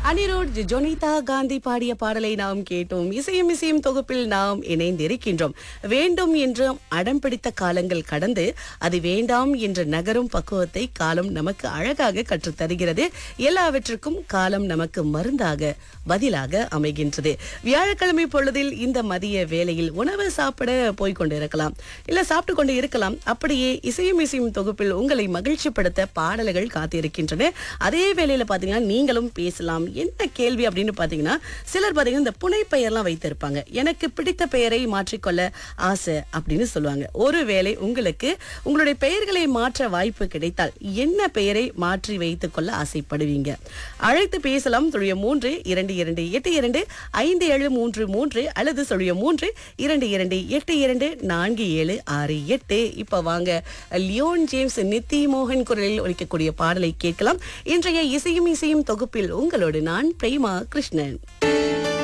அனிருத் ஜொனிதா காந்தி பாடிய பாடலை நாம் கேட்டோம் இசையும் இசையும் தொகுப்பில் நாம் இணைந்திருக்கின்றோம் வேண்டும் என்று அடம் பிடித்த காலங்கள் கடந்து அது வேண்டாம் என்ற நகரும் பக்குவத்தை காலம் நமக்கு அழகாக கற்றுத் தருகிறது எல்லாவற்றுக்கும் காலம் நமக்கு மருந்தாக பதிலாக அமைகின்றது வியாழக்கிழமை பொழுதில் இந்த மதிய வேளையில் உணவு சாப்பிட போய் கொண்டிருக்கலாம் இல்ல சாப்பிட்டு கொண்டு இருக்கலாம் அப்படியே இசையும் இசையும் தொகுப்பில் உங்களை மகிழ்ச்சிப்படுத்த பாடல்கள் காத்திருக்கின்றன அதே வேளையில பாத்தீங்கன்னா நீங்களும் பேசலாம் என்ன கேள்வி அப்படின்னு பாத்தீங்கன்னா சிலர் பாத்தீங்கன்னா இந்த புனை பெயர்லாம் வைத்திருப்பாங்க எனக்கு பிடித்த பெயரை மாற்றிக்கொள்ள ஆசை அப்படின்னு சொல்லுவாங்க ஒருவேளை உங்களுக்கு உங்களுடைய பெயர்களை மாற்ற வாய்ப்பு கிடைத்தால் என்ன பெயரை மாற்றி வைத்துக் கொள்ள ஆசைப்படுவீங்க அழைத்து பேசலாம் சொல்லிய மூன்று இரண்டு இரண்டு எட்டு இரண்டு ஐந்து ஏழு மூன்று மூன்று அல்லது சொல்லிய மூன்று இரண்டு இரண்டு எட்டு இரண்டு நான்கு ஏழு ஆறு எட்டு இப்ப வாங்க லியோன் ஜேம்ஸ் நித்தி மோகன் குரலில் ஒலிக்கக்கூடிய பாடலை கேட்கலாம் இன்றைய இசையும் இசையும் தொகுப்பில் உங்களோடு நான் பிரேமா கிருஷ்ணன்